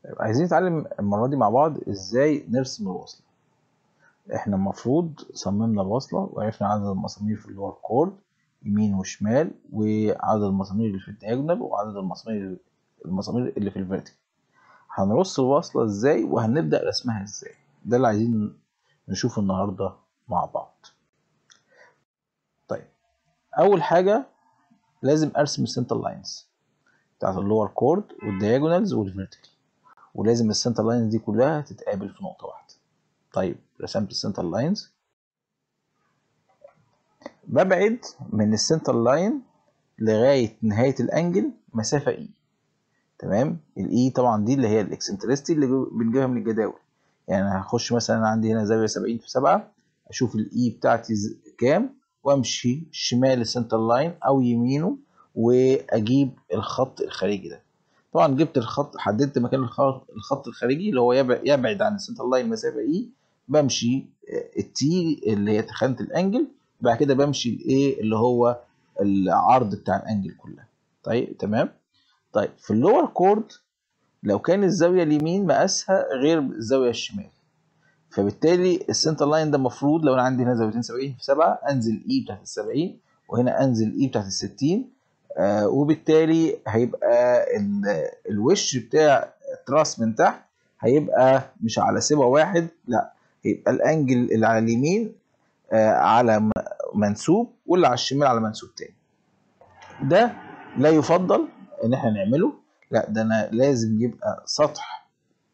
طيب عايزين نتعلم المرة دي مع بعض ازاي نرسم الوصلة احنا المفروض صممنا الوصلة وعرفنا عدد المسامير في اللور كورد يمين وشمال وعدد المسامير اللي في الدياجونال وعدد المسامير المسامير اللي في الفيرتيكال هنرص الوصلة ازاي وهنبدأ رسمها ازاي ده اللي عايزين نشوفه النهاردة مع بعض طيب أول حاجة لازم أرسم السنتر لاينز بتاعت اللور كورد والدياجونالز والفيرتيكال ولازم السنتر لاينز دي كلها تتقابل في نقطة واحدة طيب رسمت السنتر لاينز ببعد من السنتر لاين لغاية نهاية الأنجل مسافة إي تمام الإي طبعا دي اللي هي الإكسنترستي اللي بنجيبها من الجداول يعني هخش مثلا عندي هنا زاوية سبعين في سبعة أشوف الإي بتاعتي كام وأمشي شمال السنتر لاين أو يمينه وأجيب الخط الخارجي ده طبعا جبت الخط حددت مكان الخط, الخط الخارجي اللي هو يبعد عن السنتر لاين مسافه اي بمشي التي اللي هي تخانه الانجل بعد كده بمشي الايه اللي هو العرض بتاع الانجل كلها طيب تمام طيب في اللور كورد لو كان الزاويه اليمين مقاسها غير الزاويه الشمال فبالتالي السنتر لاين ده المفروض لو انا عندي هنا زاويتين 70 في 7 انزل اي بتاعت ال 70 وهنا انزل اي بتاعت ال 60 آه وبالتالي هيبقى الوش بتاع التراس من تحت هيبقى مش على سبا واحد لا هيبقى الانجل اللي على اليمين آه على منسوب واللي على الشمال على منسوب تاني ده لا يفضل ان احنا نعمله لا ده انا لازم يبقى سطح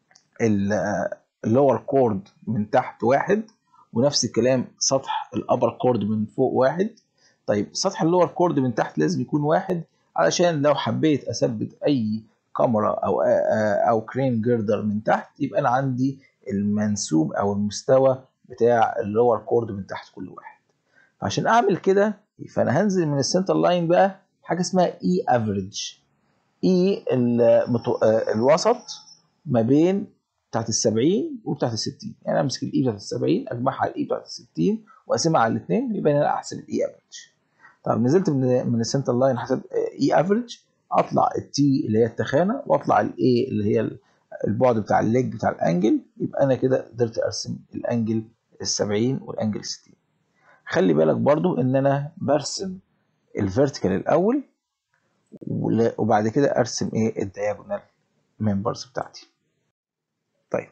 اللور كورد من تحت واحد ونفس الكلام سطح الابر كورد من فوق واحد طيب سطح اللور كورد من تحت لازم يكون واحد علشان لو حبيت اثبت اي كاميرا او او كرين جيردر من تحت يبقى انا عندي المنسوب او المستوى بتاع اللور كورد من تحت كل واحد فعشان اعمل كده فانا هنزل من السنتر لاين بقى حاجه اسمها اي افريج اي الوسط ما بين بتاعت ال 70 وبتاعت ال 60 يعني امسك الاي بتاعت ال 70 اجمعها على الاي بتاعت ال 60 واقسمها على الاثنين يبقى انا احسب الاي افريج طب نزلت من من السنتر لاين حسب اي افريج اطلع التي اللي هي التخانه واطلع الاي اللي هي البعد بتاع الليج بتاع الانجل يبقى انا كده قدرت ارسم الانجل ال 70 والانجل ال 60 خلي بالك برضو ان انا برسم الفيرتيكال الاول وبعد كده ارسم ايه الدياجونال ممبرز بتاعتي طيب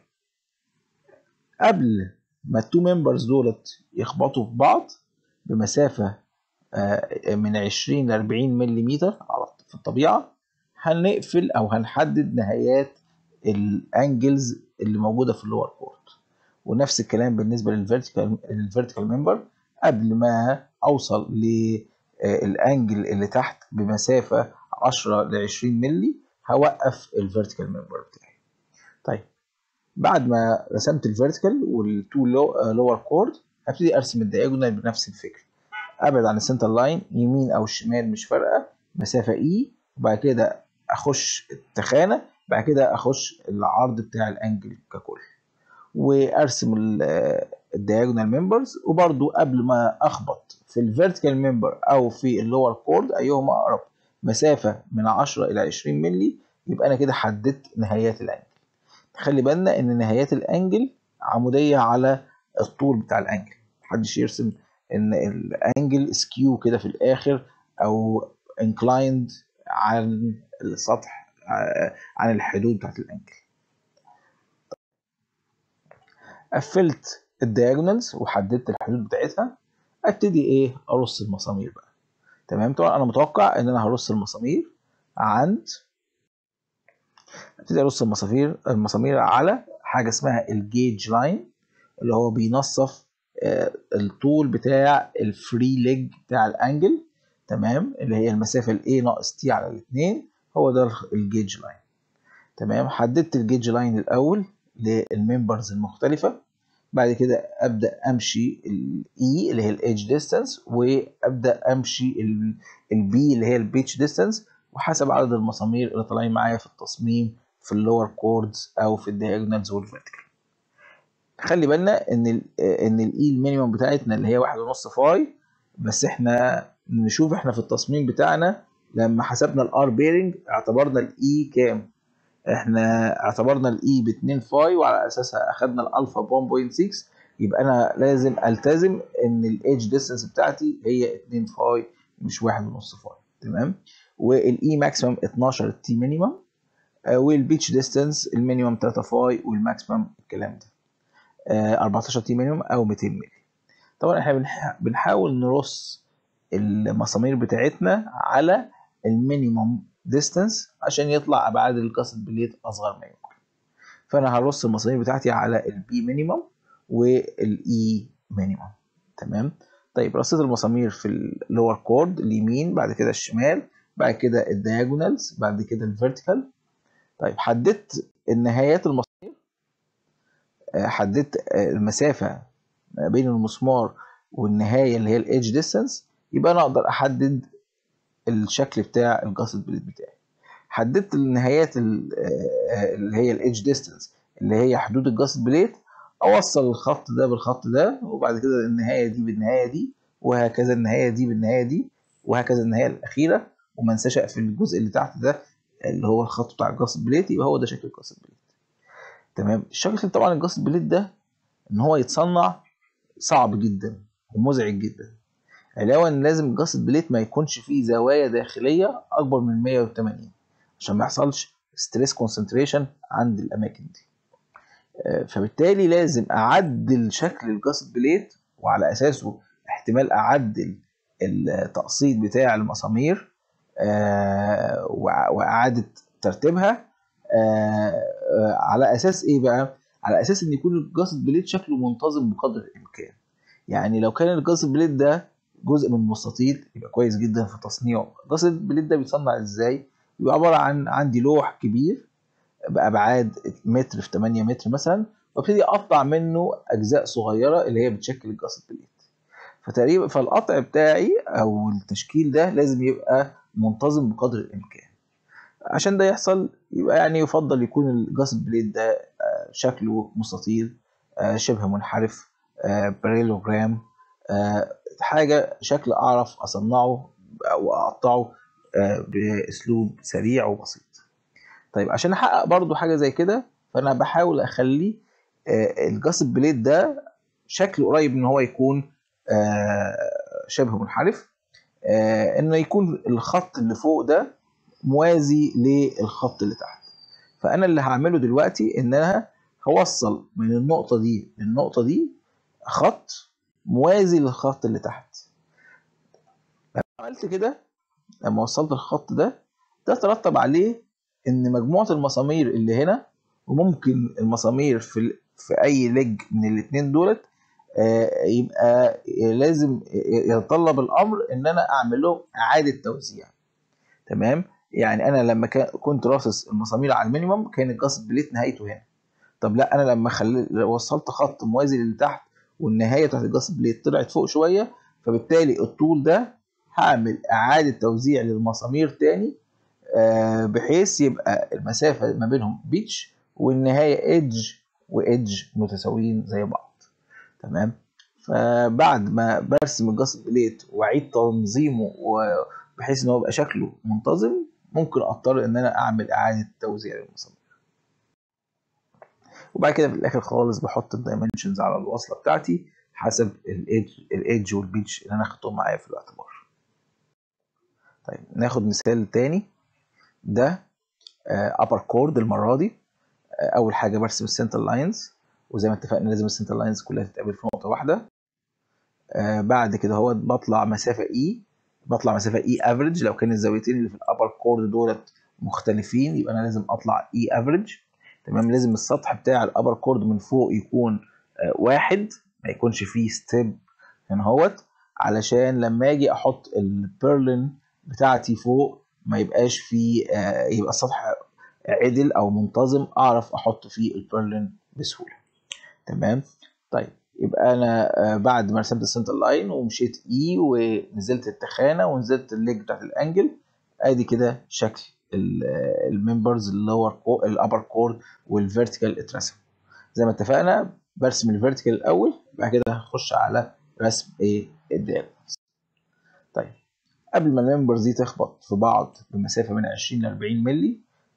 قبل ما التو ممبرز دولت يخبطوا في بعض بمسافة من 20 ل 40 ملم في الطبيعة هنقفل أو هنحدد نهايات الأنجلز اللي موجودة في اللور كورد ونفس الكلام بالنسبة للفيرتيكال للفيرتيكال ممبر قبل ما أوصل للأنجل اللي تحت بمسافة 10 ل 20 ملي هوقف الفيرتيكال ممبر بتاعي طيب بعد ما رسمت الفيرتيكال والتو لور كورد هبتدي ارسم الدياجونال بنفس الفكره ابعد عن السنتر لاين يمين او شمال مش فارقه مسافه اي وبعد كده اخش التخانه بعد كده اخش العرض بتاع الانجل ككل وارسم الدياجونال ممبرز وبرده قبل ما اخبط في الفيرتيكال ممبر او في اللور كورد ايهما اقرب مسافه من 10 الى 20 ملي يبقى انا كده حددت نهايات الانجل خلي بالنا ان نهايات الانجل عموديه على الطول بتاع الانجل محدش يرسم ان الانجل سكيو كده في الاخر او انكلايند عن السطح عن الحدود بتاعت الانجل قفلت الدياجونالز وحددت الحدود بتاعتها ابتدي ايه ارص المسامير بقى تمام طبعا انا متوقع ان انا هرص المسامير عند ابتدي ارص المسامير المسامير على حاجه اسمها الجيج لاين اللي هو بينصف الطول بتاع الفري ليج بتاع الانجل تمام اللي هي المسافه الاي ناقص تي على الاثنين هو ده الجيج لاين تمام حددت الجيج لاين الاول للممبرز المختلفه بعد كده ابدا امشي الاي اللي هي الايدج ديستانس وابدا امشي البي اللي هي البيتش ديستانس وحسب عدد المسامير اللي طالعين معايا في التصميم في اللور كوردز او في الدياجونالز والفيرتيكال خلي بالنا ان ال ان الاي المينيمم بتاعتنا اللي هي واحد ونص فاي بس احنا نشوف احنا في التصميم بتاعنا لما حسبنا الار بيرنج اعتبرنا الاي كام احنا اعتبرنا الاي ب 2 فاي وعلى اساسها اخدنا الالفا ب 1.6 يبقى انا لازم التزم ان الايدج ديستانس بتاعتي هي 2 فاي مش 1.5 فاي تمام والاي ماكسيمم 12 تي مينيمم والبيتش ديستانس المينيمم 3 فاي والماكسيمم الكلام ده آه 14 تي مينيمم او 200 مللي طبعا احنا بنحاول نرص المسامير بتاعتنا على المينيمم ديستانس عشان يطلع ابعاد الكاسيت بليت اصغر ما يمكن فانا هرص المسامير بتاعتي على البي مينيمم والاي مينيمم تمام طيب رصيت المسامير في اللور كورد اليمين بعد كده الشمال بعد كده الدياجونالز بعد كده الفيرتيكال طيب حددت النهايات المسامير حددت المسافه ما بين المسمار والنهايه اللي هي الايدج ديستانس يبقى انا اقدر احدد الشكل بتاع الجاسد بليد بتاعي حددت النهايات اللي هي الايدج ديستانس اللي هي حدود الجاسد بليد اوصل الخط ده بالخط ده وبعد كده النهايه دي بالنهايه دي وهكذا النهايه دي بالنهايه دي وهكذا النهايه الاخيره وما انساش اقفل الجزء اللي تحت ده اللي هو الخط بتاع الجاسد بليت يبقى هو ده شكل الجاسد بليت تمام الشكل طبعا الجاسد بليت ده ان هو يتصنع صعب جدا ومزعج جدا علاوه ان لازم الجاسد بليت ما يكونش فيه زوايا داخليه اكبر من 180 عشان ما يحصلش ستريس كونسنتريشن عند الاماكن دي فبالتالي لازم اعدل شكل الجاسد بليت وعلى اساسه احتمال اعدل التقسيط بتاع المسامير واعاده ترتيبها على اساس ايه بقى على اساس ان يكون الجاسد بليت شكله منتظم بقدر الامكان يعني لو كان الجاسد بليت ده جزء من مستطيل يبقى كويس جدا في تصنيعه الجاسد بليت ده بيتصنع ازاي يبقى عباره عن عندي لوح كبير بابعاد متر في 8 متر مثلا وابتدي اقطع منه اجزاء صغيره اللي هي بتشكل الجاسد بليت فتقريبا فالقطع بتاعي او التشكيل ده لازم يبقى منتظم بقدر الامكان عشان ده يحصل يبقى يعني يفضل يكون الجاسد بليت ده شكله مستطيل شبه منحرف باريلوجرام حاجه شكل اعرف اصنعه او اقطعه باسلوب سريع وبسيط طيب عشان احقق برضو حاجه زي كده فانا بحاول اخلي الجاسد بليت ده شكله قريب ان هو يكون شبه منحرف انه يكون الخط اللي فوق ده موازي للخط اللي تحت فانا اللي هعمله دلوقتي ان انا هوصل من النقطه دي للنقطه دي خط موازي للخط اللي تحت لما عملت كده لما وصلت الخط ده ده ترتب عليه ان مجموعه المسامير اللي هنا وممكن المسامير في في اي لج من الاثنين دولت يبقى لازم يتطلب الامر ان انا اعمل لهم اعاده توزيع تمام يعني انا لما كنت راصص المسامير على المينيمم كان الجاسد بليت نهايته هنا طب لا انا لما خل... وصلت خط موازي لتحت والنهايه بتاعت الجاسد بليت طلعت فوق شويه فبالتالي الطول ده هعمل اعاده توزيع للمسامير تاني بحيث يبقى المسافه ما بينهم بيتش والنهايه ايدج وايدج متساويين زي بعض تمام فبعد ما برسم الجاسد بليت واعيد تنظيمه بحيث ان هو يبقى شكله منتظم ممكن اضطر ان انا اعمل اعاده توزيع للمسامير وبعد كده في الاخر خالص بحط الدايمنشنز على الوصله بتاعتي حسب الايدج الايدج والبيتش اللي انا اخدتهم معايا في الاعتبار طيب ناخد مثال تاني ده ابر كورد المره دي اول حاجه برسم السنتر لاينز وزي ما اتفقنا لازم السنتر لاينز كلها تتقابل في نقطه واحده آه بعد كده هو بطلع مسافه اي بطلع مسافه اي افريج لو كان الزاويتين اللي في الابر كورد دولت مختلفين يبقى انا لازم اطلع اي افريج تمام لازم السطح بتاع الابر كورد من فوق يكون آه واحد ما يكونش فيه ستيب هنا اهوت علشان لما اجي احط البيرلين بتاعتي فوق ما يبقاش فيه آه يبقى السطح عدل او منتظم اعرف احط فيه البيرلين بسهوله تمام طيب يبقى انا بعد ما رسمت السنتر لاين ومشيت اي ونزلت التخانه ونزلت الليج بتاعت الانجل ادي كده شكل الممبرز اللور الابر كورد والفيرتيكال اترسم زي ما اتفقنا برسم الفيرتيكال الاول بعد كده هخش على رسم ايه الدياجونالز طيب قبل ما الممبرز دي تخبط في بعض بمسافه من 20 ل 40 مللي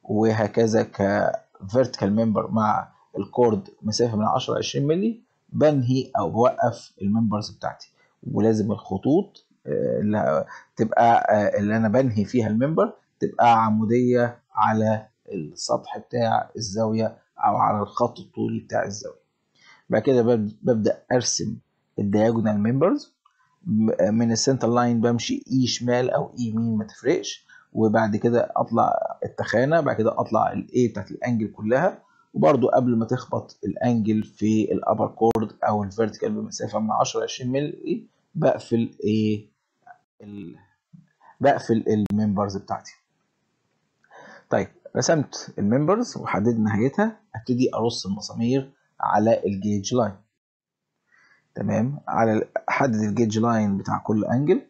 وهكذا كفيرتيكال ممبر مع الكورد مسافه من 10 ل 20 مللي بنهي او بوقف الممبرز بتاعتي ولازم الخطوط اللي تبقى اللي انا بنهي فيها الممبر تبقى عموديه على السطح بتاع الزاويه او على الخط الطولي بتاع الزاويه بعد كده ببدا ارسم الدياجونال ممبرز من السنتر لاين بمشي اي شمال او اي يمين ما تفرقش وبعد كده اطلع التخانه بعد كده اطلع الاي بتاعت الانجل كلها وبرده قبل ما تخبط الانجل في الابر كورد او الفيرتيكال بمسافه من 10 ل 20 مللي بقفل ايه ال... بقفل الممبرز بتاعتي طيب رسمت الممبرز وحددت نهايتها ابتدي ارص المسامير على الجيج لاين تمام على احدد الجيج لاين بتاع كل انجل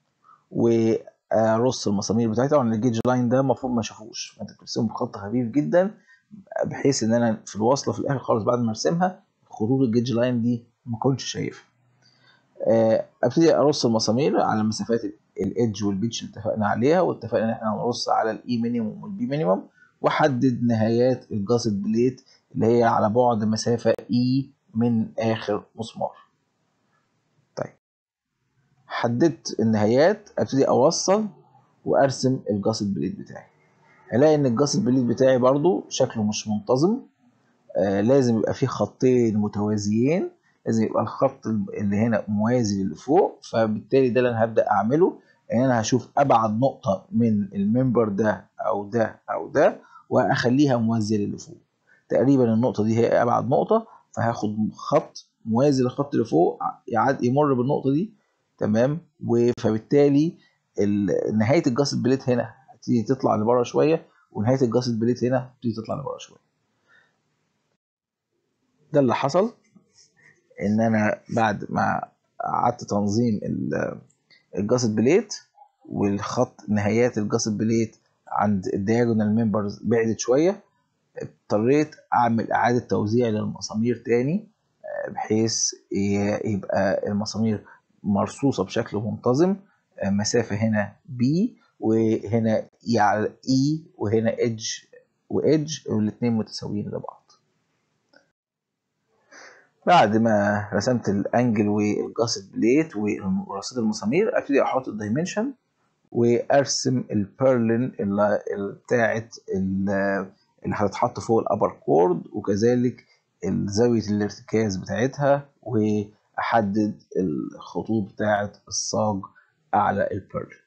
وارص المسامير بتاعتي طبعا الجيج لاين ده المفروض ما اشوفوش فانت بترسمه بخط خفيف جدا بحيث ان انا في الوصله في الاخر خالص بعد ما ارسمها خطوط الجيج لاين دي ما كنتش شايفها ابتدي ارص المسامير على مسافات الايدج والبيتش اللي اتفقنا عليها واتفقنا ان احنا هنرص على الاي مينيموم والبي مينيموم واحدد نهايات الجاسد بليت اللي هي على بعد مسافه اي من اخر مسمار طيب حددت النهايات ابتدي اوصل وارسم الجاسد بليت بتاعي هلاقي ان الجاسد بليت بتاعي برضو شكله مش منتظم آه لازم يبقى فيه خطين متوازيين لازم يبقى الخط اللي هنا موازي للي فوق فبالتالي ده اللي انا هبدا اعمله ان انا هشوف ابعد نقطه من الممبر ده او ده او ده واخليها موازيه للي فوق تقريبا النقطه دي هي ابعد نقطه فهاخد خط موازي للخط اللي فوق يعد يمر بالنقطه دي تمام فبالتالي نهايه الجاسد بليت هنا هتبتدي تطلع لبره شويه ونهايه الجاسد بليت هنا هتبتدي تطلع لبره شويه ده اللي حصل ان انا بعد ما قعدت تنظيم الجاسد بليت والخط نهايات الجاسد بليت عند الدياجونال ممبرز بعدت شويه اضطريت اعمل اعاده توزيع للمسامير تاني بحيث يبقى المسامير مرصوصه بشكل منتظم مسافه هنا بي وهنا اي وهنا ايدج وايدج والاثنين متساويين لبعض بعد ما رسمت الانجل والجاسد بليت ورصيت المسامير ابتدي احط الدايمنشن وارسم البيرلين اللي بتاعت اللي هتتحط فوق الابر كورد وكذلك زاويه الارتكاز بتاعتها واحدد الخطوط بتاعت الصاج اعلى البيرلين